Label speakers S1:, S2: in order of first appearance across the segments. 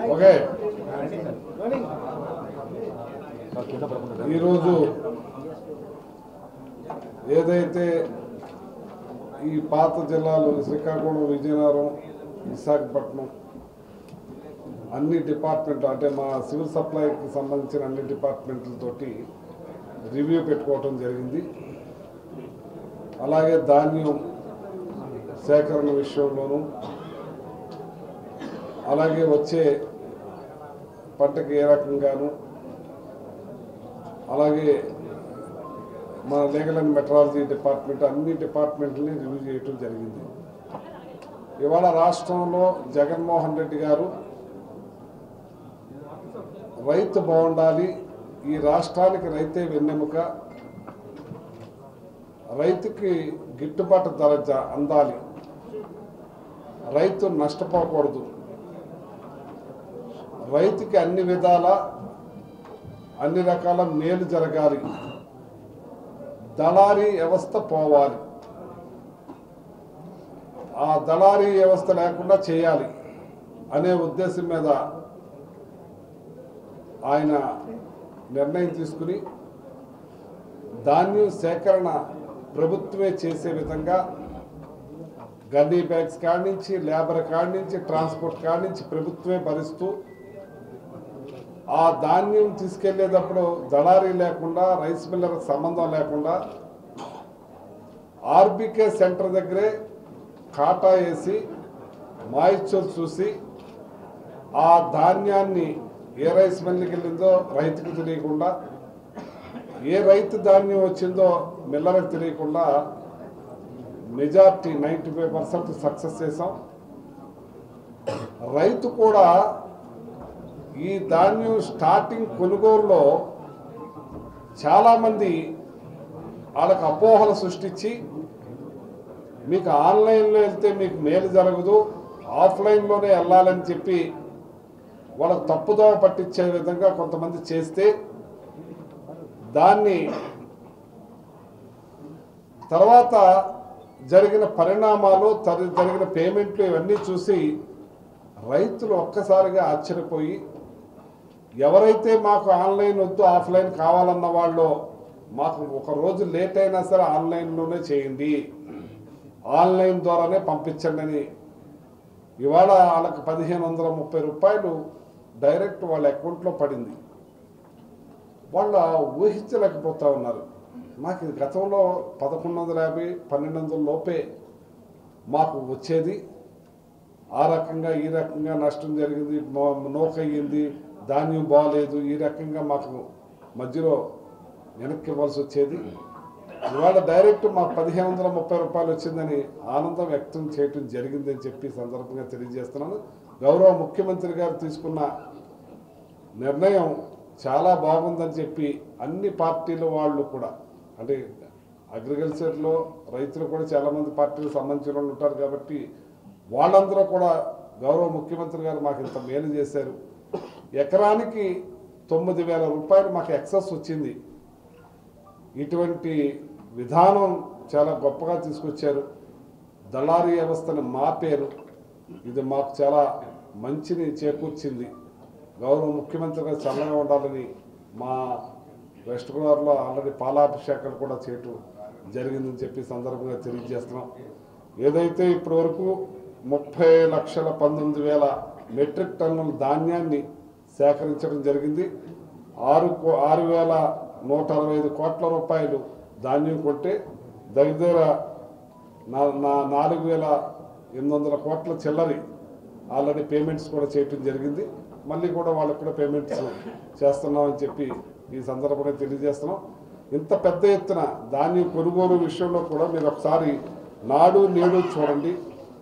S1: Okay ఈరోజు ఏదైతే ఈ పాత జిల్లాలు శ్రీకాకుళం విజయనగరం విశాఖపట్నం అన్ని డిపార్ట్మెంట్ అంటే మా సివిల్ సప్లైకి సంబంధించిన అన్ని డిపార్ట్మెంట్లతోటి రివ్యూ పెట్టుకోవటం జరిగింది అలాగే ధాన్యం సేకరణ విషయంలోనూ అలాగే వచ్చే పంటకి ఏ రకంగాను అలాగే మన లీగల్ అండ్ మెట్రాలజీ డిపార్ట్మెంట్ అన్ని డిపార్ట్మెంట్ని రివ్యూ చేయటం జరిగింది ఇవాళ రాష్ట్రంలో జగన్మోహన్ రెడ్డి గారు రైతు బాగుండాలి ఈ రాష్ట్రానికి రైతే వెన్నెముక రైతుకి గిట్టుబాటు ధర జ- అందాలి రైతు నష్టపోకూడదు రైతుకి అన్ని విధాల అన్ని రకాల మేలు జరగాలి దళారీ వ్యవస్థ పోవాలి ఆ దళారీ వ్యవస్థ లేకుండా చేయాలి అనే ఉద్దేశం మీద ఆయన నిర్ణయం తీసుకుని ధాన్యం సేకరణ ప్రభుత్వమే చేసే విధంగా గన్నీ బ్యాగ్స్ కాడి నుంచి లేబర్ కాడి నుంచి ట్రాన్స్పోర్ట్ కాడి నుంచి ప్రభుత్వమే భరిస్తూ ఆ ధాన్యం తీసుకెళ్లేటప్పుడు దళారీ లేకుండా రైస్ మిల్లర్ సంబంధం లేకుండా ఆర్బీకే సెంటర్ దగ్గరే కాటా వేసి మాయిశ్చర్ చూసి ఆ ధాన్యాన్ని ఏ రైస్ మిల్లుకి వెళ్ళిందో రైతుకు తెలియకుండా ఏ రైతు ధాన్యం వచ్చిందో మిల్లర్కి తెలియకుండా majority ninety five percent success చేసాం రైతు కూడా ఈ ధాన్యం స్టార్టింగ్ కొనుగోలులో చాలామంది వాళ్ళకి అపోహలు సృష్టించి మీకు ఆన్లైన్లో వెళ్తే మీకు మేలు జరగదు ఆఫ్లైన్లోనే వెళ్ళాలని చెప్పి వాళ్ళకు తప్పుదోవ పట్టించే విధంగా కొంతమంది చేస్తే దాన్ని తర్వాత జరిగిన పరిణామాలు తరి- జరిగిన పేమెంట్లు ఇవన్నీ చూసి రైతులు ఒక్కసారిగా ఆశ్చర్యపోయి ఎవరైతే మాకు ఆన్లైన్ వద్దు ఆఫ్లైన్ కావాలన్న వాళ్ళు మాకు ఒక రోజు లేట్ అయినా సరే ఆన్లైన్లోనే చేయండి ఆన్లైన్ ద్వారానే పంపించండి అని ఇవాళ వాళ్ళకి పదిహేను వందల ముప్పై రూపాయలు డైరెక్ట్ వాళ్ళ అకౌంట్లో పడింది వాళ్ళు ఊహించలేకపోతా ఉన్నారు మాకు ఇది గతంలో పదకొండు వందల యాభై పన్నెండు వందల లోపే మాకు వచ్చేది ఆ రకంగా ఈ రకంగా నష్టం జరిగింది మో- నోక అయ్యింది ధాన్యం బాగాలేదు ఈ రకంగా మాకు మధ్యలో వెనక్కి ఇవ్వాల్సి వచ్చేది ఇవాళ డైరెక్ట్ మాకు పదిహేను వందల ముప్పై రూపాయలు వచ్చిందని ఆనందం వ్యక్తం చేయటం జరిగిందని చెప్పి ఈ సందర్భంగా తెలియజేస్తున్నాను గౌరవ ముఖ్యమంత్రి గారు తీసుకున్న నిర్ణయం చాలా బాగుందని చెప్పి అన్ని పార్టీల వాళ్ళు కూడా అంటే అగ్రికల్చర్లో రైతులు కూడా చాలామంది పార్టీలకు సంబంధించిన వాళ్ళు ఉంటారు కాబట్టి వాళ్ళందరూ కూడా గౌరవ ముఖ్యమంత్రి గారు మాకు ఇంత మేలు చేశారు ఎకరానికి తొమ్మిది వేల రూపాయలు మాకు ఎక్సెస్ వచ్చింది ఇటువంటి విధానం చాలా గొప్పగా తీసుకొచ్చారు దళారీ వ్యవస్థను మాపేరు ఇది మాకు చాలా మంచిని చేకూర్చింది గౌరవ ముఖ్యమంత్రి గారు చల్లగా ఉండాలని మా వెస్ట్ గోదావరిలో ఆల్రెడీ పాలాభిషేకాలు కూడా చేయటం జరిగిందని చెప్పి సందర్భంగా తెలియజేస్తున్నాం ఏదైతే ఇప్పటి వరకు ముప్పై లక్షల పంతొమ్మిది వేల మెట్రిక్ టన్నుల ధాన్యాన్ని సేకరించడం జరిగింది ఆరు కో ఆరు వేల నూట అరవై ఐదు కోట్ల రూపాయలు ధాన్యం కొంటే దగ్గర నా నా నాలుగు వేల ఎనిమిది వందల కోట్ల చిల్లరి ఆల్రెడీ పేమెంట్స్ కూడా చేయటం జరిగింది మళ్ళీ కూడా వాళ్ళకి కూడా పేమెంట్స్ చేస్తున్నామని చెప్పి ఈ సందర్భంగా తెలియజేస్తున్నాం ఇంత పెద్ద ఎత్తున ధాన్యం కొనుగోలు విషయంలో కూడా మీరు ఒకసారి నాడు నేడు చూడండి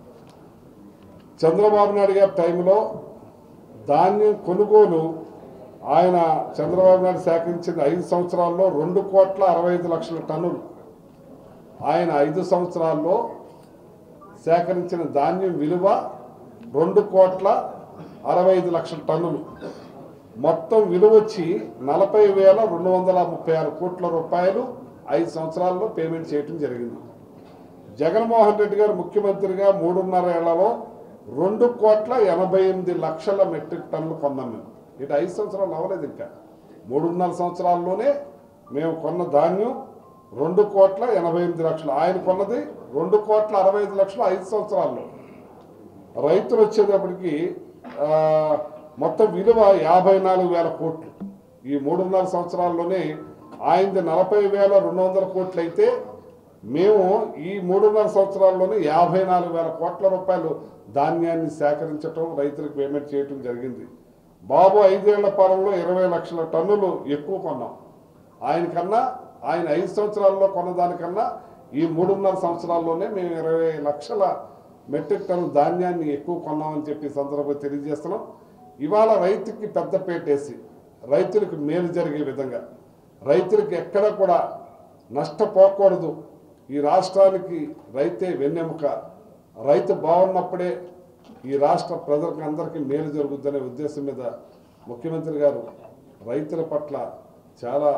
S1: చంద్రబాబు నాయుడు గారి టైంలో ధాన్యం కొనుగోలు ఆయన చంద్రబాబు నాయుడు సేకరించిన ఐదు సంవత్సరాల్లో రెండు కోట్ల అరవై ఐదు లక్షల టన్నులు ఆయన ఐదు సంవత్సరాల్లో సేకరించిన ధాన్యం విలువ రెండు కోట్ల అరవై ఐదు లక్షల టన్నులు మొత్తం విలువ వచ్చి నలభై వేల రెండు వందల ముప్పై ఆరు కోట్ల రూపాయలు ఐదు సంవత్సరాల్లో పేమెంట్ చేయటం జరిగింది జగన్మోహన్ రెడ్డి గారు ముఖ్యమంత్రిగా మూడున్నర ఏళ్లలో రెండు కోట్ల ఎనభై ఎనిమిది లక్షల మెట్రిక్ టన్నులు కొన్నాం మేము ఇది ఐదు సంవత్సరాలు అవ్వలేదు ఇంకా మూడున్నర సంవత్సరాల్లోనే మేము కొన్న ధాన్యం రెండు కోట్ల ఎనభై ఎనిమిది లక్షలు ఆయన కొన్నది రెండు కోట్ల అరవై ఐదు లక్షలు ఐదు సంవత్సరాల్లో రైతులు వచ్చేటప్పటికి ఆ, మొత్తం విలువ యాభై నాలుగు వేల కోట్లు ఈ మూడున్నర సంవత్సరాల్లోనే ఆయనది నలభై వేల రెండు వందల కోట్లు అయితే మేము ఈ మూడున్నర సంవత్సరాల్లోనే యాభై నాలుగు వేల కోట్ల రూపాయలు ధాన్యాన్ని సేకరించడం రైతులకు పేమెంట్ చేయటం జరిగింది బాబు ఐదేళ్ల పాలనలో ఇరవై లక్షల టన్నులు ఎక్కువ కొన్నాం ఆయన కన్నా ఆయన ఐదు సంవత్సరాల్లో కొన్నదానికన్నా ఈ మూడున్నర సంవత్సరాల్లోనే మేము ఇరవై లక్షల మెట్రిక్ టన్ను ధాన్యాన్ని ఎక్కువ కొన్నామని చెప్పి ఈ సందర్భంగా తెలియజేస్తున్నాం ఇవాళ రైతుకి పెద్ద వేసి రైతులకు మేలు జరిగే విధంగా రైతులకు ఎక్కడ కూడా నష్టపోకూడదు ఈ రాష్ట్రానికి రైతే వెన్నెముక రైతు బాగున్నప్పుడే ఈ రాష్ట్ర ప్రజలకు అందరికీ మేలు జరుగుద్దనే ఉద్దేశం మీద ముఖ్యమంత్రి గారు రైతుల పట్ల చాలా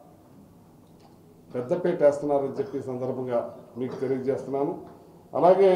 S1: పెద్దపేట వేస్తున్నారని చెప్పి ఈ సందర్భంగా మీకు తెలియజేస్తున్నాను అలాగే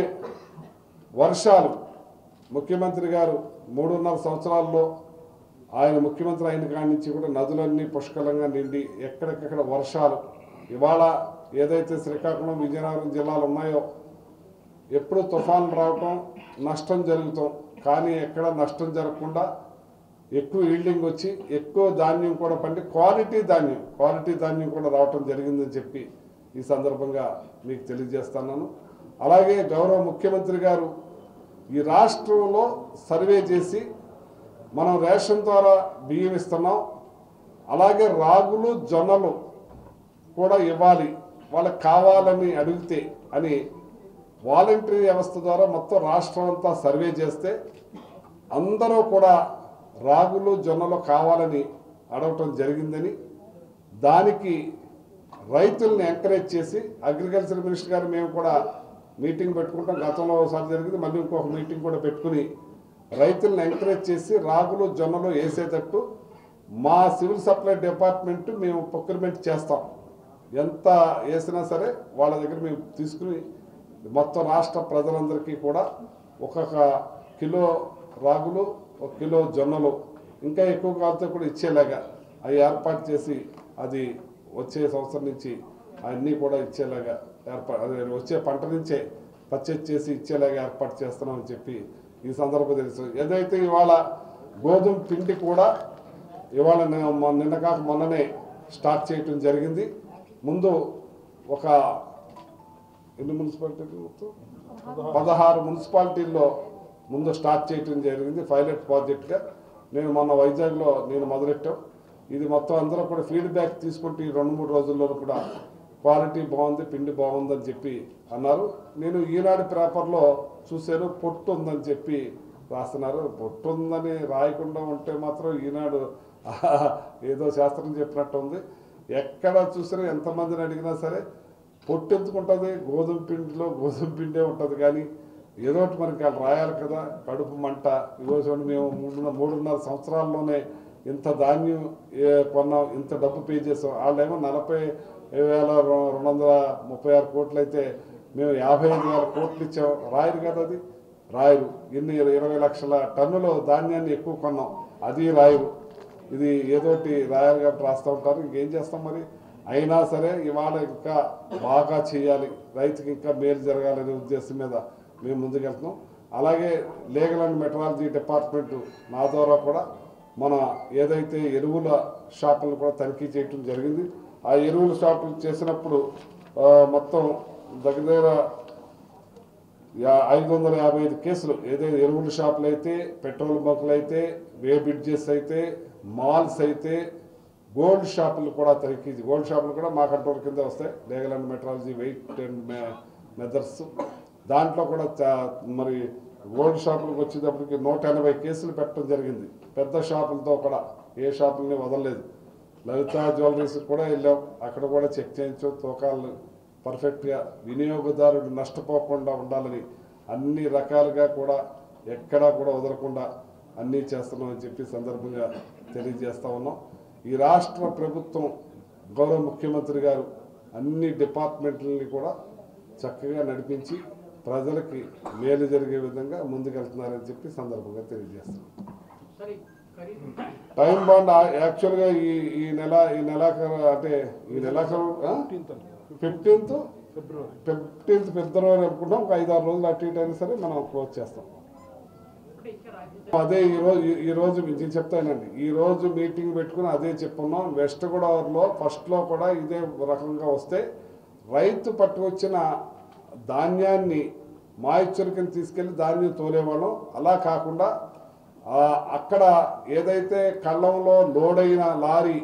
S1: వర్షాలు ముఖ్యమంత్రి గారు మూడున్నర సంవత్సరాల్లో ఆయన ముఖ్యమంత్రి అయిన కాడి నుంచి కూడా నదులన్నీ పుష్కలంగా నిండి ఎక్కడికక్కడ వర్షాలు ఇవాళ ఏదైతే శ్రీకాకుళం విజయనగరం జిల్లాలు ఉన్నాయో ఎప్పుడు తుఫాన్లు రావటం నష్టం జరుగుతాం కానీ ఎక్కడ నష్టం జరగకుండా ఎక్కువ ఈల్డింగ్ వచ్చి ఎక్కువ ధాన్యం కూడా పండి క్వాలిటీ ధాన్యం క్వాలిటీ ధాన్యం కూడా రావటం జరిగిందని చెప్పి ఈ సందర్భంగా మీకు తెలియజేస్తున్నాను అలాగే గౌరవ ముఖ్యమంత్రి గారు ఈ రాష్ట్రంలో సర్వే చేసి మనం రేషన్ ద్వారా బియ్యం ఇస్తున్నాం అలాగే రాగులు జొన్నలు కూడా ఇవ్వాలి వాళ్ళకి కావాలని అడిగితే అని వాలంటరీ వ్యవస్థ ద్వారా మొత్తం రాష్ట్రం అంతా సర్వే చేస్తే అందరూ కూడా రాగులు జొన్నలు కావాలని అడగటం జరిగిందని దానికి రైతుల్ని ఎంకరేజ్ చేసి అగ్రికల్చర్ మినిస్టర్ గారు మేము కూడా మీటింగ్ పెట్టుకుంటాం గతంలో ఒకసారి జరిగింది మళ్ళీ ఇంకొక మీటింగ్ కూడా పెట్టుకుని రైతుల్ని ఎంకరేజ్ చేసి రాగులు జొన్నలు వేసేటట్టు మా సివిల్ సప్లై డిపార్ట్మెంట్ మేము ప్రొక్యూర్మెంట్ చేస్తాం ఎంత వేసినా సరే వాళ్ళ దగ్గర మేము తీసుకుని మొత్తం రాష్ట్ర ప్రజలందరికీ కూడా ఒక్కొక్క కిలో రాగులు ఒక కిలో జొన్నలు ఇంకా ఎక్కువ కావాలితే కూడా ఇచ్చేలాగా అవి ఏర్పాటు చేసి అది వచ్చే సంవత్సరం నుంచి అన్నీ కూడా ఇచ్చేలాగా ఏర్పాటు అదే వచ్చే పంట నుంచే పర్చేజ్ చేసి ఇచ్చేలాగా ఏర్పాటు చేస్తున్నామని చెప్పి ఈ సందర్భం తెలుసు ఏదైతే ఇవాళ గోధుమ పిండి కూడా ఇవాళ ని- మొ- నిన్న కాక మొన్ననే స్టార్ట్ చేయటం జరిగింది ముందు ఒక ఎన్ని మున్సిపాలిటీలు మొత్తం పదహారు మున్సిపాలిటీల్లో ముందు స్టార్ట్ చేయటం జరిగింది పైలట్ ప్రాజెక్ట్గా నేను మొన్న వైజాగ్లో నేను మొదలెట్టాం ఇది మొత్తం అందరూ కూడా ఫీడ్బ్యాక్ తీసుకుంటే ఈ రెండు మూడు రోజుల్లో కూడా క్వాలిటీ బాగుంది పిండి బాగుందని చెప్పి అన్నారు నేను ఈనాడు పేపర్లో చూశాను పొట్టు ఉందని చెప్పి రాస్తున్నారు పొట్టు ఉందని రాయకుండా ఉంటే మాత్రం ఈనాడు ఏదో శాస్త్రం చెప్పినట్టు ఉంది ఎక్కడ చూసినా ఎంతమందిని అడిగినా సరే పొట్టు ఎందుకు ఉంటుంది గోధుమ పిండిలో గోధుమ పిండే ఉంటుంది కానీ ఏదో ఒకటి మనకి వాళ్ళు రాయాలి కదా కడుపు మంట ఇగో చూడండి మేము మూడున్నర మూడున్నర సంవత్సరాల్లోనే ఇంత ధాన్యం ఏ, కొన్నాం ఇంత డబ్బు పే చేసాం వాళ్ళేమో నలభై వేల రె- రెండు వందల ముప్పై ఆరు కోట్లు అయితే మేము యాభై ఐదు వేల కోట్లు ఇచ్చాం రాయరు కదా అది రాయరు ఇన్ని ఇరవై లక్షల టన్నుల ధాన్యాన్ని ఎక్కువ కొన్నాం అది రాయరు ఇది ఏదోటి రాయాలి కాబట్టి రాస్తూ ఉంటారు ఇంకేం చేస్తాం మరి అయినా సరే ఇవాళ ఇంకా బాగా చేయాలి రైతుకి ఇంకా మేలు జరగాలనే ఉద్దేశం మీద మేము ముందుకెళ్తున్నాం అలాగే లీగల్ అండ్ మెట్రాలజీ డిపార్ట్మెంట్ నా ద్వారా కూడా మన ఏదైతే ఎరువుల షాపులను కూడా తనిఖీ చేయటం జరిగింది ఆ ఎరువుల షాపులు చేసినప్పుడు ఆ, మొత్తం దగ్గర దగ్గర యా- ఐదు వందల యాభై ఐదు కేసులు ఏదైతే ఎరువుల షాపులు అయితే పెట్రోల్ బంకులు అయితే వే బ్రిడ్జెస్ అయితే మాల్స్ అయితే గోల్డ్ షాపులు కూడా తనిఖీ గోల్డ్ షాపులు కూడా మా కంట్రోల్ కింద వస్తాయి legal and metrology weight and methods దాంట్లో కూడా చా- మరి గోల్డ్ షాపులకు వచ్చేటప్పటికి నూట ఎనభై కేసులు పెట్టడం జరిగింది పెద్ద షాపులతో కూడా ఏ షాపుల్ని వదలలేదు లలిత జ్యువెలరీస్ కూడా వెళ్ళాం అక్కడ కూడా చెక్ చేయించాం తూకాలు పర్ఫెక్ట్గా వినియోగదారుడు నష్టపోకుండా ఉండాలని అన్ని రకాలుగా కూడా ఎక్కడా కూడా వదలకుండా అన్నీ చేస్తున్నామని చెప్పి సందర్భంగా తెలియజేస్తా ఉన్నాం ఈ రాష్ట్ర ప్రభుత్వం గౌరవ ముఖ్యమంత్రి గారు అన్ని డిపార్ట్మెంట్లని కూడా చక్కగా నడిపించి ప్రజలకి మేలు జరిగే విధంగా ముందుకెళ్తున్నారని చెప్పి సందర్భంగా తెలియజేస్తున్నాం
S2: సరే ఖరీదు
S1: టైం బాండ్ ఆ- యాక్చువల్గా ఈ ఈ నెల ఈ నెలాఖరు అంటే ఈ నెలాఖరు ఫిఫ్టీన్త్ ఫిఫ్టీన్త్ ఫిబ్రవరి అనుకుంటాం ఒక ఐదు ఆరు రోజులు అటు ఇటు అయినా సరే మనం క్లోజ్ చేస్తాం
S2: అంటే ఇంకా రాజ్యం
S1: అదే ఈ రోజు ఈ- ఈ రోజు నేను చెప్తానండి ఈ రోజు మీటింగ్ పెట్టుకుని అదే చెప్పున్నాం వెస్ట్ గోదావరిలో ఫస్ట్లో కూడా ఇదే రకంగా వస్తే రైతు పట్టుకొచ్చిన ధాన్యాన్ని మాయిశ్చరికని తీసుకెళ్లి ధాన్యం తోలేవాళ్ళం అలా కాకుండా ఆ, అక్కడ ఏదైతే కళ్ళంలో లోడ్ అయిన లారీ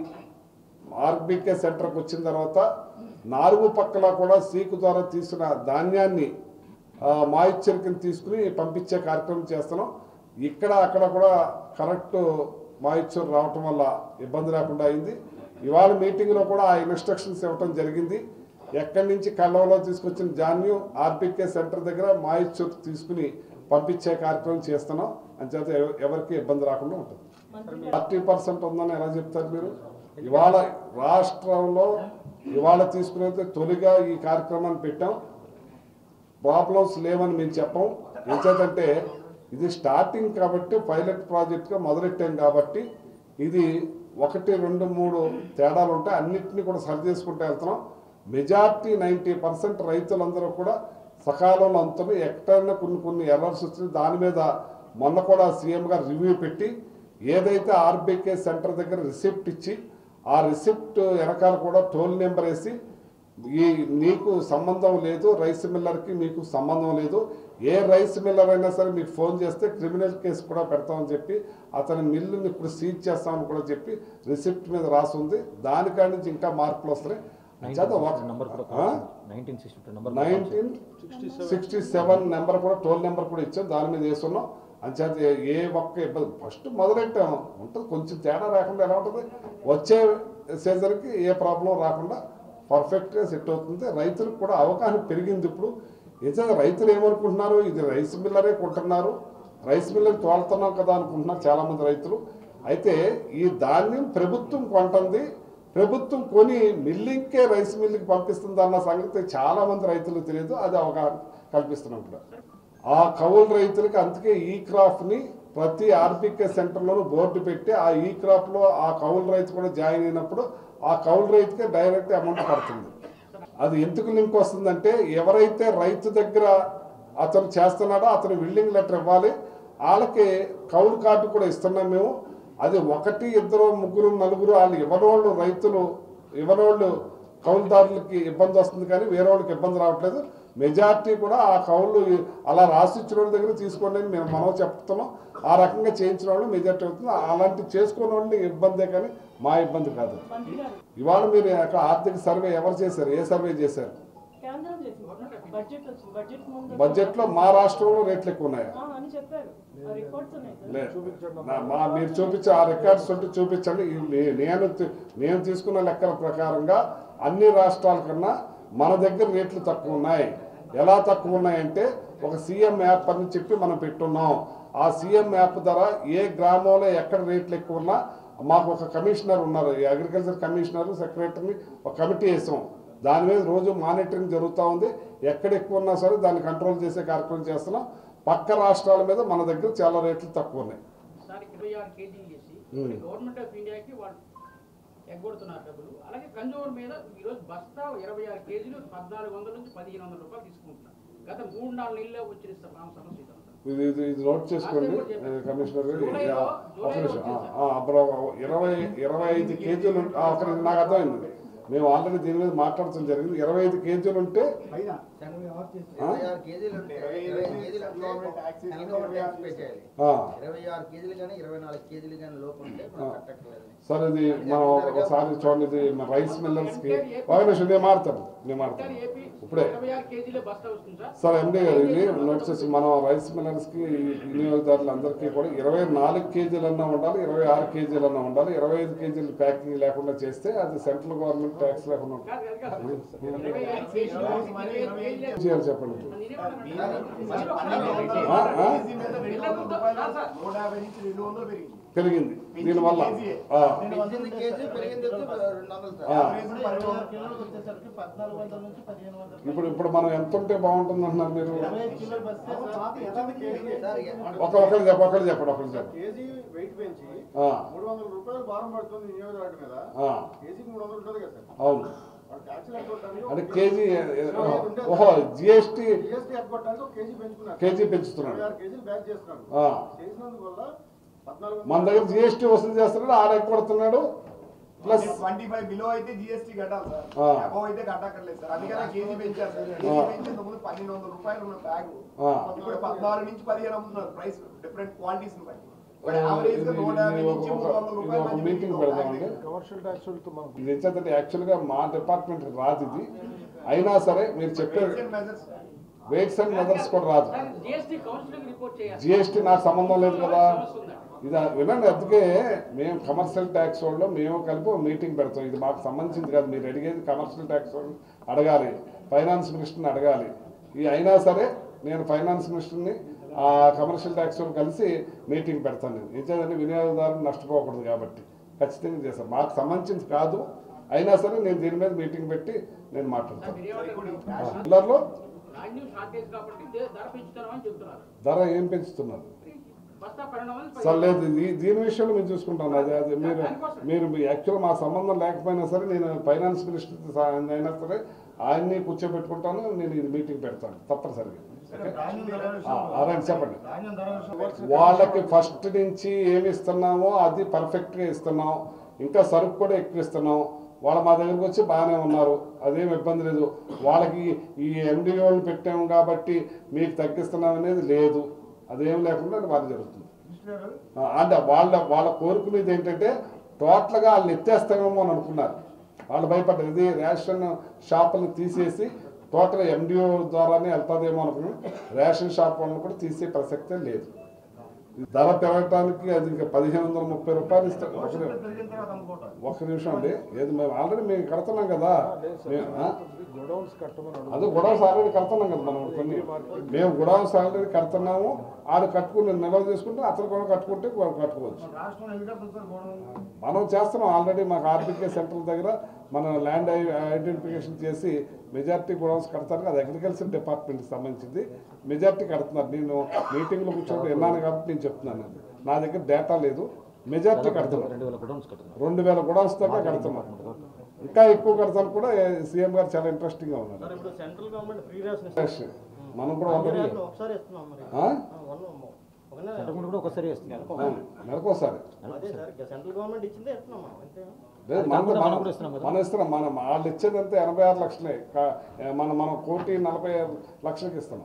S1: ఆర్బీకే సెంటర్కి వచ్చిన తర్వాత నాలుగు పక్కల కూడా సీకు ద్వారా తీసుకున్న ధాన్యాన్ని మాయిశ్చరికని తీసుకుని పంపించే కార్యక్రమం చేస్తున్నాం ఇక్కడ అక్కడ కూడా కరెక్ట్ మాయిశ్చర్ రావటం వల్ల ఇబ్బంది లేకుండా అయింది ఇవాళ మీటింగ్లో కూడా ఆ ఇన్స్ట్రక్షన్స్ ఇవ్వటం జరిగింది ఎక్కడి నుంచి కళ్ళంలో తీసుకొచ్చిన ధాన్యం ఆర్బీకే సెంటర్ దగ్గర మాయిశ్చర్ తీసుకుని పంపించే కార్యక్రమం చేస్తున్నాం అంచేత ఎవ- ఎవరికి ఇబ్బంది రాకుండా ఉంటుంది థర్టీ పర్సెంట్ ఉందని ఎలా చెప్తారు మీరు ఇవాళ రాష్ట్రంలో ఇవాళ తీసుకునేది తొలిగా ఈ కార్యక్రమాన్ని పెట్టాం ప్రాబ్లమ్స్ లేవని మేము చెప్పం ఎంచేతంటే ఇది స్టార్టింగ్ కాబట్టి పైలట్ ప్రాజెక్ట్గా మొదలెట్టాం కాబట్టి ఇది ఒకటి రెండు మూడు తేడాలు ఉంటాయి అన్నిటిని కూడా సరి చేసుకుంటూ వెళ్తున్నాం మెజార్టీ నైంటీ పర్సెంట్ రైతులందరూ కూడా సకాలంలో అంతను ఎక్కడైనా కొన్ని కొన్ని ఎర్రర్స్ వచ్చింది దాని మీద మొన్న కూడా సీఎం గారు రివ్యూ పెట్టి ఏదైతే ఆర్బీకే సెంటర్ దగ్గర రిసిప్ట్ ఇచ్చి ఆ రిసిప్ట్ వెనకాల కూడా టోల్ నెంబర్ వేసి ఈ నీకు సంబంధం లేదు రైస్ మిల్లర్కి మీకు సంబంధం లేదు ఏ రైస్ మిల్లర్ అయినా సరే మీకు ఫోన్ చేస్తే క్రిమినల్ కేసు కూడా పెడతామని చెప్పి అతని మిల్లుని ఇప్పుడు సీజ్ చేస్తామని కూడా చెప్పి రిసిప్ట్ మీద రాసి ఉంది దానికాడి నుంచి ఇంకా మార్పులు వస్తున్నాయి అంచేత ఒక-
S3: నంబర్ కూడా
S1: ఆ?
S3: Nineteen sixty two number
S1: nineteen sixty seven number కూడా టోల్ నెంబర్ కూడా ఇచ్చాం దాని మీద వేస్తున్నాం అంచేత ఏ- ఏ ఒక్క ఇబ్బంది ఫస్ట్ మొదలెట్టాము ఉంటుంది కొంచెం తేడా రాకుండా ఎలా ఉంటుంది వచ్చే సీజన్కి ఏ ప్రాబ్లం రాకుండా పర్ఫెక్ట్గా సెట్ అవుతుంది రైతులకు కూడా అవగాహన పెరిగింది ఇప్పుడు నిజంగా రైతులు ఏమనుకుంటున్నారు ఇది రైస్ మిల్లరే కొంటున్నారు రైస్ మిల్లర్ తోలుతున్నాం కదా అనుకుంటున్నారు చాలామంది రైతులు అయితే ఈ ధాన్యం ప్రభుత్వం కొంటుంది ప్రభుత్వం కొని మిల్లింగ్కే రైస్ మిల్లుకి పంపిస్తుంది అన్న సంగతి చాలా మంది రైతులకు తెలియదు అది అవగాహన కల్పిస్తున్నాం ఇక్కడ ఆ కౌలు రైతులకి అందుకే ఈ క్రాప్ని ప్రతి ఆర్బీకే సెంటర్లోనూ బోర్డు పెట్టి ఆ ఈ క్రాప్లో ఆ కౌలు రైతు కూడా జాయిన్ అయినప్పుడు ఆ కౌలు రైతుకే డైరెక్ట్ అమౌంట్ పడుతుంది అది ఎందుకు లింక్ వస్తుందంటే ఎవరైతే రైతు దగ్గర అతను చేస్తున్నాడో అతను విల్లింగ్ లెటర్ ఇవ్వాలి వాళ్ళకి కౌలు కార్డు కూడా ఇస్తున్నాం మేము అది ఒకటి ఇద్దరు ముగ్గురు నలుగురు వాళ్ళు ఇవ్వనోళ్ళు రైతులు ఇవ్వనోళ్ళు కౌలుదారులకి ఇబ్బంది వస్తుంది కానీ వేరే వాళ్ళకి ఇబ్బంది రావట్లేదు మెజార్టీ కూడా ఆ కౌలు అలా రాసి ఇచ్చిన వాళ్ళ దగ్గర తీసుకోండి అని మేము మనం చెప్తున్నాం ఆ రకంగా చేయించిన వాళ్ళు మెజార్టీ అవుతుంది అలాంటి చేసుకున్న వాళ్ళని ఇబ్బందే కానీ మా ఇబ్బంది కాదు
S4: మంత్రి గారు
S1: ఇవాళ మీరు అక్కడ ఆర్థిక సర్వే ఎవరు చేశారు ఏ సర్వే చేశారు
S4: కేంద్రం చేసింది బడ్జెట్ వచ్చింది బడ్జెట్ ముందు
S1: బడ్జెట్లో మా రాష్ట్రంలో రేట్లు ఎక్కువ ఉన్నాయా
S4: ఆ, అని చెప్పారు ఆ రిపోర్ట్స్ ఉన్నాయి సార్.
S1: లే. నా- మా మీరు చూపించే ఆ రికార్డ్స్ ఉంటే చూపించండి ఈ నే- నేను తీ- నేను తీసుకున్న లెక్కల ప్రకారంగా అన్ని రాష్ట్రాల కన్నా మన దగ్గర రేట్లు తక్కువ ఉన్నాయి ఎలా తక్కువ ఉన్నాయంటే ఒక సీఎం యాప్ అని చెప్పి మనం పెట్టున్నాం ఆ సీఎం యాప్ ద్వారా ఏ గ్రామంలో ఎక్కడ రేట్లు ఎక్కువ ఉన్నా మాకు ఒక కమిషనర్ ఉన్నారు ఈ అగ్రికల్చర్ కమిషనర్ సెక్రటరీని ఒక కమిటీ వేసాం దాని మీద రోజు మానిటరింగ్ జరుగుతూ ఉంది ఎక్కడ ఎక్కువ ఉన్నా సరే దాన్ని కంట్రోల్ చేసే కార్యక్రమం చేస్తున్నాం పక్క రాష్ట్రాల మీద మన దగ్గర చాలా రేట్లు తక్కువ ఉన్నాయి
S2: సార్ ఇరవై ఆరు కేజీలు చేసి
S1: మ్మ్.
S2: గవర్నమెంట్ ఆఫ్ ఇండియాకి వాళ్ళు ఎగ్గొడుతున్నారు డబ్బులు అలాగే కన్జ్యూమర్ మీద ఈరోజు బస్తా ఇరవై ఆరు కేజీలు పద్నాలుగు వందల నుంచి పదిహేను వందల రూపాయలు తీసుకుంటున్నారు గత మూడు నాలుగు నెలల్లో వచ్చిన స- ఆ సమస్య ఇదంతా.
S1: ఇది ఇది ఇది నోట్ చేసుకోండి ఏ, కమిషనర్ గారు
S2: జూలైలో-
S1: యా, ఒక
S2: జూలైలో
S1: నిమిషం ఆ,
S2: వచ్చింది
S1: ఆ, అప్పుడు ఇరవై ఇరవై ఐదు కేజీలు ఉంటే- ఆ, ఒక నిమిషం, నాకు అర్థమైంది మేము ఆల్రెడీ దీని మీద మాట్లాడటం జరిగింది ఇరవై ఐదు కేజీలు ఉంటే ఆ?
S5: ఇరవై ఆరు కేజీలు ఉంటే ఇరవై కేజీలు ఉంటే ఇన్కమ్ ట్యాక్స్ పే చేయాలి
S1: ఆ,
S5: ఇరవై ఆరు కేజీలు కానీ ఇరవై నాలుగు కేజీలు కానీ లోపు ఉంటే మనం కట్టక్కర్లేదు
S1: సరే ఇది మనం ఒకసారి చూడండి ఇది మన రైస్ మిల్లర్స్కి ఒక నిమిషం నేను మారుతాను నేను
S2: కానీ
S1: మారుతాను
S2: ఏపీ
S1: ఇప్పుడే
S2: ఇరవై ఆరు కేజీలే బస్తా వస్తుంది సార్
S1: సార్ ఎండి గారు ఇది నోట్ చేసి మనం రైస్ మిల్లర్స్కి వినియోగదారులందరికీ కూడా ఇరవై నాలుగు కేజీలన్నా ఉండాలి ఇరవై ఆరు కేజీలన్నా ఉండాలి ఇరవై ఐదు కేజీలు ప్యాకింగ్ లేకుండా చేస్తే అది సెంట్రల్ గవర్నమెంట్ ట్యాక్స్ లేకుండా ఉంటుంది
S2: కాదు, కాదు, కాదు. ఇరవై ఐదు కేజీలు ఇరవై ఐదు కేజీలే
S1: ఏం చేయాలి చెప్పండి
S2: నేనేమన్నాను?
S1: ఆ, ఆ?
S2: పిల్లలతో- సార్, సార్.
S6: నూట యాభై నుంచి రెండు వందలు పెరిగింది
S1: పెరిగింది దీనివల్ల ఆ,
S5: పెంచింది కేజీ పెరిగింది వచ్చి రెండు వందలు సార్
S1: ఆ.
S3: పదిహేను కిలోలు వచ్చేసరికి పద్నాలుగు వందల నుంచి పదిహేను వందల
S1: ఇప్పుడు ఇప్పుడు మనం ఎంత ఉంటే బాగుంటుంది అంటున్నారు మీరు
S3: ఇరవై ఐదు కిలోలు బస్తే సార్ పెంచింది కేజీ
S5: సార్
S1: ఒక ఒకళ్ళు చెప్ప ఒకళ్ళు చెప్పండి ఒకళ్ళు చెప్పండి
S6: కేజీ వెయిట్ పెంచి
S1: ఆ,
S6: మూడు వందల రూపాయలు భారం పడుతుంది వినియోగదారుడి మీద
S1: ఆ,
S6: కేజీకి మూడు వందలు ఉంటుంది కదా సార్
S1: అవును
S6: వాడు ట్యాక్స్ ఎగ్గొట్టడానికి
S1: అంటే కేజీ ఓహో జిఎస్టీ
S6: జిఎస్టీ ఎగ్గొట్టడానికి ఒక కేజీ పెంచుకున్నారు
S1: కేజీ పెంచుతున్నాడు
S6: ఇరవై ఆరు కేజీలు బ్యాక్ చేస్తున్నారు
S1: ఆ.
S6: చేసినందువల్ల పద్నాలుగు
S1: మన దగ్గర జిఎస్టీ వసూలు చేస్తున్నాడు ఆడ కొడుతున్నాడు ప్లస్
S7: ట్వంటీ ఫైవ్ బిలో అయితే జిఎస్టీ కట్టాలి సార్
S1: ఆ.
S7: అబౌవ్ అయితే కట్టక్కర్లేదు సార్ అందుకనే కేజీ పెంచారు సార్ కేజీ పెంచి ఇంతకుముందు పన్నెండు వందల రూపాయలు ఉన్న బ్యాగ్
S1: ఆ.
S7: ఇప్పుడు పద్నాలుగు నుంచి పదిహేను అమ్ముతున్నారు ప్రైస్ డిఫరెంట్ క్వాలిటీస్ బట్టి
S1: ఇది-
S7: యావరేజ్ గా నూట యాభై
S1: ఇది
S7: నుంచి
S1: ఒక-
S7: మూడు వందల
S1: ఇది
S7: రూపాయలు
S1: ఒక
S7: మధ్య
S1: మీటింగ్
S7: ఒక
S1: పెడదామండి
S7: బ్యాగ్
S6: కమర్షియల్ ట్యాక్స్ మనకు
S1: ఇది ఏంటంటే యాక్చువల్గా మా డిపార్ట్మెంట్ రాదు ఇది అయినా సరే మీరు చెప్పారు
S7: Weights and measures.
S1: Weights and methods కూడా రాదు
S2: జిఎస్టీ కౌన్సిలింగ్ రిపోర్ట్ చేయాలి
S1: జిఎస్టీ నాకు సంబంధం లేదు కదా
S2: సమస్య ఉందండి.
S1: ఇది వినండి అందుకే మేము కమర్షియల్ ట్యాక్స్ వాళ్ళు మేము కలిపి ఒక మీటింగ్ పెడతాం ఇది మాకు సంబంధించింది కాదు మీరు అడిగేది కమర్షియల్ ట్యాక్స్ వాళ్ళు అడగాలి ఫైనాన్స్ మినిస్టర్ని అడగాలి ఈ అయినా సరే నేను ఫైనాన్స్ మినిస్టర్ని ఆ కమర్షియల్ ట్యాక్స్ వాళ్ళు కలిసి మీటింగ్ పెడతాను నేను ఏంటంటే వినియోగదారులు నష్టపోకూడదు కాబట్టి ఖచ్చితంగా చేస్తాను మాకు సంబంధించింది కాదు అయినా సరే నేను దీని మీద మీటింగ్ పెట్టి నేను మాట్లాడతాను
S2: మీరేమంటారు?
S1: పిల్లర్లో
S2: నాణ్యం షార్టేజ్ కాబట్టి ఇదే ధర పెంచుతున్నామని చెప్తున్నారు
S1: ధర ఏం పెంచుతున్నారు
S2: బస్తా పన్నెండు వందలు
S1: సార్ లేదు దీ- దీని విషయంలో మేము చూసుకుంటాం అది అది మీరు మీరు యాక్చువల్ మా సంబంధం లేకపోయినా సరే నేను ఫైనాన్స్ మినిస్టర్ అయినా సరే ఆయన్ని కూర్చోబెట్టుకుంటాను నేను ఇది మీటింగ్ పెడతాను తప్పనిసరిగా ఓకే?
S3: ధాన్యం ధర
S1: ఆ, ఆ, రండి చెప్పండి
S3: ధాన్యం ధర విషయం
S1: వాళ్ళకి ఫస్ట్ నుంచి ఏమి ఇస్తున్నామో అది పర్ఫెక్ట్గా ఇస్తున్నాం ఇంకా సరుకు కూడా ఎక్కువ ఇస్తున్నాం వాళ్ళ మా దగ్గరకు వచ్చి బాగానే ఉన్నారు అదేం ఇబ్బంది లేదు వాళ్ళకి ఈ ఎండిఓలు పెట్టాము కాబట్టి మీకు తగ్గిస్తున్నాం అనేది లేదు అదేం లేకుండా బాగా జరుగుతుంది ఆ, అంటే వాళ్ళ వాళ్ళ కోరుకునేది ఏంటంటే టోటల్గా వాళ్ళు ఎత్తేస్తామేమో అని అనుకున్నారు వాళ్ళు భయపడ్డారు ఇది రేషన్ షాపులను తీసేసి టోటల్ ఎండిఓ ద్వారానే వెళ్తాదేమో అనుకున్నాం రేషన్ షాప్ వాళ్ళని కూడా తీసే ప్రసక్తే లేదు ఈ ధర పెరగటానికి అది ఇంకా పదిహేను వందల ముప్పై రూపాయలు ఇస్తాం ఒక ని-
S3: పెరిగిన తర్వాత అమ్ముకోవటం
S1: ఒక్క నిమిషం అండి ఏది మేము ఆల్రెడీ మేము కడుతున్నాం కదా మేము ఆ?
S6: గొడౌన్స్ కట్టమని
S1: అదే గొడవస్ ఆల్రెడీ కడుతున్నాం కదా మనం కొన్ని మేము గొడవస్ ఆల్రెడీ కడుతున్నాము ఆడు కట్టుకుని నిల్వ చేసుకుంటే అతను కూడా కట్టుకుంటే వాళ్ళు కట్టుకోవచ్చు
S3: రాష్ట్రంలో ఎందుకు కడుతుంది సార్ గోడౌన్
S1: మనం చేస్తున్నాం ఆల్రెడీ మాకు ఆర్బికే సెంటర్ దగ్గర మనం ల్యాండ్ ఐడెంటిఫికేషన్ చేసి మెజార్టీ గొడవన్స్ కడతారు అది అగ్రికల్చర్ డిపార్ట్మెంట్కి సంబంధించింది మెజార్టీ కడుతున్నారు నేను మీటింగ్లో కూర్చొని విన్నాను కాబట్టి నేను చెప్తున్నాను అది. నా దగ్గర డేటా లేదు మెజార్టీ కడుతున్నారు రెండు వేల గొడవన్స్ దాకా కడుతున్నారు ఇంకా ఎక్కువ కడతాను కూడా సీఎం గారు చాలా ఇంట్రెస్టింగ్గా ఉన్నారు
S3: సార్ ఇప్పుడు central government free ration
S1: Yes. మనం కూడా
S3: ఇస్తుంది.
S1: వంద
S3: ఒకసారి ఇస్తున్నాం మరి
S1: ఆ?
S3: ఆ, వన్ ఒక నెల
S8: కూడా ఒకసారి ఇస్తున్నారు
S1: అవును, నెలకోసారి
S3: అదే సార్ ఇక సెంట్రల్ గవర్నమెంట్ ఇచ్చిందే ఇస్తున్నాం మనం అంతే
S1: లేదు
S8: అది
S1: మనం
S8: కాకుండా మనం
S1: మనం
S8: కూడా ఇస్తున్నాం కదా.
S1: మనం ఇస్తున్నాం మనం వాళ్ళు ఇచ్చేదంతా ఎనభై ఆరు లక్షలే కా- మనం మనం కోటి నలభై ఆరు లక్షలకి ఇస్తున్నాం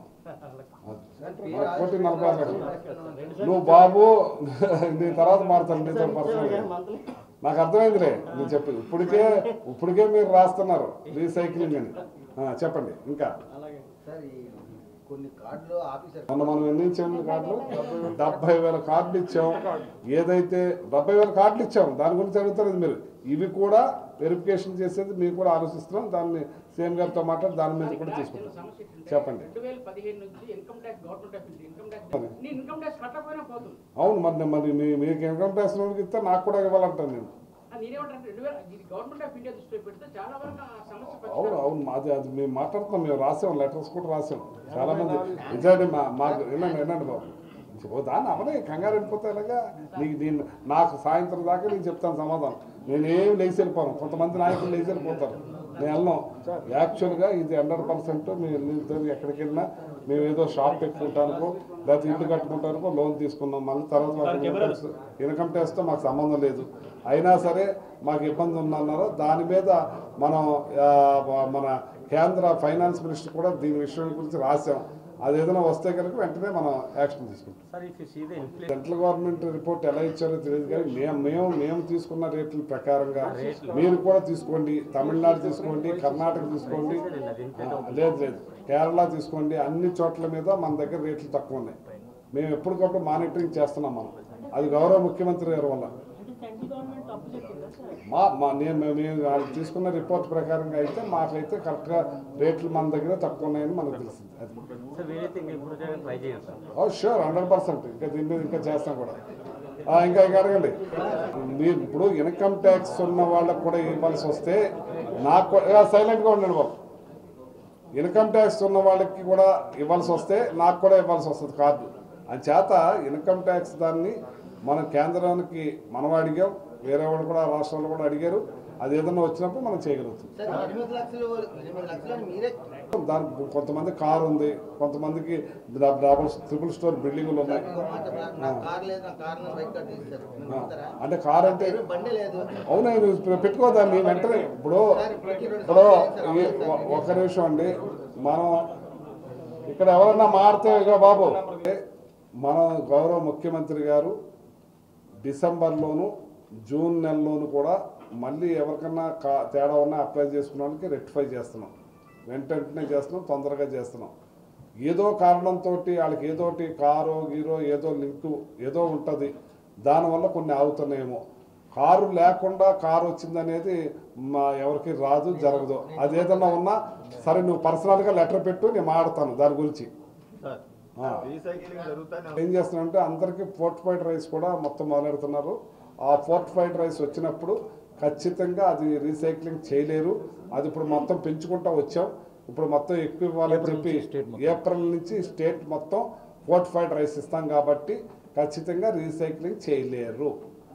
S1: అది. మన కోటి నలభై ఆరు లక్షలు నువ్వు బాబు నీ తర్వాత మారుతాను నీతో పర్సనల్గా
S3: మంత్లీ
S1: నాకు అర్థమైందిలే నువ్వు చెప్పు ఇప్పటికే ఇప్పటికే మీరు రాస్తున్నారు రీసైక్లింగ్ అని ఆ, చెప్పండి ఇంకా
S3: అలాగే
S5: సార్ ఈ కొన్ని కార్డులు ఆఫీసర్
S1: మొన్న మనం ఎన్ని ఇచ్చాము కార్డులు డెబ్బై వేల కార్డులు ఇచ్చాం ఏదైతే డెబ్బై వేల కార్డులు ఇచ్చాం దాని గురించి అడుగుతారు మీరు ఇవి కూడా వెరిఫికేషన్ చేసేది మేము కూడా ఆలోచిస్తున్నాం దాన్ని సీఎం గారితో మాట్లాడి దాని మీద కూడా
S2: చిన్న
S1: తీసుకుంటాం
S2: సమస్య ఏంటంటే,
S1: చెప్పండి.
S2: రెండు వేల పదిహేను నుంచి income tax government of India income tax నీ ఇన్కమ్ ట్యాక్స్ కట్టకపోయినా పోతుంది
S1: అవును మరి మరి మీ మీకు ఇన్కమ్ ట్యాక్స్ వాళ్ళకి ఇస్తే నాకు కూడా ఇవ్వాలంటాను నేను
S2: అది నేనేమంటాను రెండు వేల ఇది గవర్నమెంట్ ఆఫ్ ఇండియా దృష్టిలో పెడితే చాలా వరకు ఆ సమస్య
S1: అవును
S2: పరిష్కారం
S1: అవును అది అది మేము మాట్లాడుతున్నాం మేము రాసాం లెటర్స్ కూడా రాసాం చాలా మంది నిజాన్ని మా మాకు వినండి వినండి బాబు ఓ దాన్ని అవనే కంగారు వెళ్ళిపోతే ఎలాగా నీకు దీన్ని నాకు సాయంత్రం దాకా నేను చెప్తాను సమాధానం నేనేం లేచి వెళ్ళిపోను కొంతమంది నాయకులు లేచి వెళ్ళిపోతారు నేను వెళ్ళను యాక్చువల్గా ఇది హండ్రెడ్ పర్సెంట్ మేము ఇద్దరు ఎక్కడికి వెళ్ళినా మేము ఏదో షాప్ పెట్టుకుంటానికో లేకపోతే ఇల్లు కట్టుకుంటానికో లోన్ తీసుకున్నాం మళ్ళీ తర్వాత మాకు ఇన్కమ్ ట్యాక్స్ ఇన్కమ్ ట్యాక్స్తో మాకు సంబంధం లేదు అయినా సరే మాకు ఇబ్బంది ఉందన్నారు దాని మీద మనం ఆ, మన కేంద్ర ఫైనాన్స్ మినిస్టర్ కూడా దీని విషయం గురించి రాసాం అది ఏదైనా వస్తే కనుక వెంటనే మనం యాక్షన్ తీసుకుంటాం
S3: sir if you see the inflation
S1: central government report ఎలా ఇచ్చారో తెలియదు కానీ మేము మేము మేము తీసుకున్న రేట్ల ప్రకారంగా మీరు కూడా తీసుకోండి తమిళనాడు తీసుకోండి కర్ణాటక తీసుకోండి ఆ, లేదు లేదు కేరళ తీసుకోండి అన్ని చోట్ల మీద మన దగ్గర రేట్లు తక్కువ ఉన్నాయి మేము ఎప్పటికప్పుడు మానిటరింగ్ చేస్తున్నాం మనం అది గౌరవ ముఖ్యమంత్రి గారి వల్ల
S4: అంటే సెంట్రల్ గవర్నమెంట్ అప్పు చెప్పిందా సార్
S1: మా మా నేను మేము- మేము వాళ్ళు తీసుకున్న రిపోర్ట్ ప్రకారంగా అయితే మాకైతే కరెక్ట్గా రేట్లు మన దగ్గర తక్కువ ఉన్నాయని మనకు తెలిసింది అది
S3: సార్ వేరే థింగ్ ఇప్పుడు ట్రై చేయండి sir
S1: oh sure hundred percent ఇంకా దీని మీద ఇంకా చేస్తాం కూడా ఆ, ఇంకా ఇంకా అడగండి మీరు ఇప్పుడు ఇన్కమ్ ట్యాక్స్ ఉన్న వాళ్ళకు కూడా ఇవ్వాల్సి వస్తే నాకు సైలెంట్గా ఉండండి బాబు ఇన్కమ్ ట్యాక్స్ ఉన్న వాళ్ళకి కూడా ఇవ్వాల్సి వస్తే నాకు కూడా ఇవ్వాల్సి వస్తుంది కార్డు అని చేత ఇన్కమ్ ట్యాక్స్ దాన్ని మన కేంద్రానికి మనం అడిగాం వేరే వాళ్ళు కూడా రాష్ట్రాలు కూడా అడిగారు అది ఏదైనా వచ్చినప్పుడు మనం చేయగలుగుతాం
S5: సార్ ఎనిమిది లక్షలు ఎనిమిది లక్షలు అని మీరే
S1: దానికి కొంతమంది కారు ఉంది కొంతమందికి డబుల్ ట్రిపుల్ స్టోర్ బిల్డింగులు ఉన్నాయి
S5: ఇంకో మాట నా- నా కార్ లేదు నా కార్ నా బైక్ కార్డు తీస్తారు మీరు
S1: ఆ,
S5: ఇస్తారా?
S1: అంటే కార్ అంటే
S5: పేరు బండి లేదు
S1: అవునా నువ్వు పెట్టుకోదాన్ని వెంటనే ఇప్పుడు ఇప్పుడు ఈ ఒ- ఒక నిమిషం అండి మనం ఇక్కడ ఎవరన్నా మారితే ఇక బాబు మన గౌరవ ముఖ్యమంత్రి గారు డిసెంబర్లోను జూన్ నెలలోను కూడా మళ్ళీ ఎవరికన్నా కా తేడా ఉన్నా అప్లై చేసుకున్న వాళ్ళకి రెక్టిఫై చేస్తున్నాం వెంట వెంటనే చేస్తున్నాం తొందరగా చేస్తున్నాం ఏదో కారణంతో వాళ్ళకి ఏదోటి కారో గీరో ఏదో లింకు ఏదో ఉంటుంది దానివల్ల కొన్ని ఆగుతున్నాయేమో కారు లేకుండా కారు వచ్చిందనేది మా ఎవరికి రాదు జరగదు అది ఏదన్నా ఉన్నా సరే నువ్వు పర్సనల్గా లెటర్ పెట్టు నేను మాడతాను దాని గురించి ఆ. ఏం చేస్తున్నారంటే అందరికీ ఫోర్టిఫైడ్ రైస్ కూడా మొత్తం మొదలెడుతున్నారు ఆ ఫోర్టిఫైడ్ రైస్ వచ్చినప్పుడు ఖచ్చితంగా అది రీసైక్లింగ్ చేయలేరు అది ఇప్పుడు మొత్తం పెంచుకుంటా వచ్చాం ఇప్పుడు మొత్తం ఎక్కువ ఇవ్వాలని చెప్పి ఏప్రిల్ నుంచి స్టేట్ మొత్తం ఫోర్టిఫైడ్ రైస్ ఇస్తాం కాబట్టి ఖచ్చితంగా రీసైక్లింగ్ చేయలేరు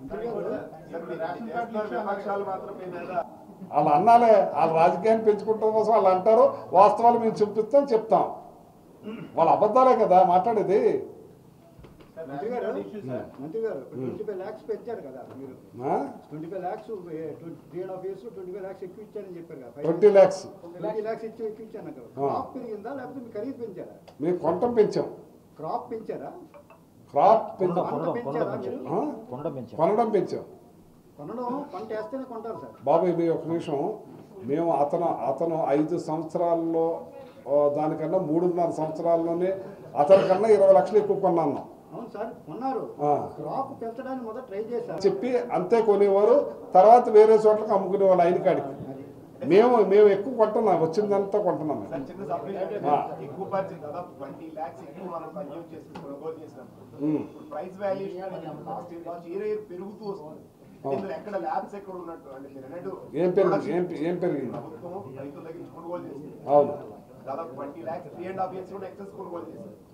S7: విపక్షాలు మాత్రం మీ మీద
S1: వాళ్ళు అన్నాలే వాళ్ళ రాజకీయాన్ని పెంచుకుంటాం కోసం వాళ్ళు అంటారు వాస్తవాలు మేము చూపిస్తాం చెప్తాం వాళ్ళ అబద్ధాలే కదా మాట్లాడేది
S6: మంత్రి గారు మంత్రి గారు ట్వంటీ ఫైవ్ ల్యాక్స్ పెంచారు కదా మీరు
S1: ఆ?
S6: Twenty five lakhs three and half years twenty five lakhs ఎక్కువ ఇచ్చారని చెప్పారు కదా
S1: ట్వంటీ ల్యాక్స్
S6: ట్వంటీ ల్యాక్స్ ఇచ్చి ఎక్కువ ఇచ్చాను కదా క్రాప్ పెరిగిందా లేకపోతే మీ ఖరీదు పెంచారా
S1: మేము కొంటం పెంచాం
S6: క్రాప్ పెంచారా
S1: క్రాప్ పెంచాం
S6: పంట పెంచారా మీరు
S1: ఆ? కొనడం పెంచాం
S6: కొనడం పంట వేస్తేనే కొంటారు సార్
S1: బాబు ఇది ఒక నిమిషం మేము అతను అతను ఐదు సంవత్సరాల్లో ఓ, దానికన్నా మూడున్నర సంవత్సరాల్లోనే అతనికన్నా ఇరవై లక్షలు ఎక్కువ కొన్నాను
S6: అవును సార్ కొన్నారు
S1: ఆ.
S6: క్రాప్ పెంచడానికి మొదట ట్రై చేశారు
S1: చెప్పి అంతే కొనేవారు తర్వాత వేరే చోట్లకి అమ్ముకునేవాళ్ళు అయిన కాడికి మేము మేము ఎక్కువ కొంటున్నాం వచ్చిందంతా కొంటున్నాం మేము.
S7: సార్ చిన్న సబ్మిషన్
S1: ఆ.
S7: ఎక్కువ బడ్జెట్ దాదాపు ట్వంటీ ల్యాక్స్ ఎక్కువ మనం కన్జ్యూమ్ చేసి కొనుగోలు చేసినాం
S1: ఉమ్.
S7: ఇప్పుడు price valuation last year last year year పెరుగుతూ వస్తుంది ఇందులో ఎక్కడ ల్యాబ్స్ ఎక్కడ ఉన్నట్టు అంటే మీరు అన్నట్టు
S1: ఏం పెరిగింది
S7: production
S1: ఏం ఏం పెరిగింది
S7: ప్రభుత్వం రైతుల దగ్గర నుంచి కొనుగోలు చేసింది
S1: అవును
S7: దాదాపు twenty lakhs three and half years కూడా ఎక్సెస్ కొనుగోలు చేసింది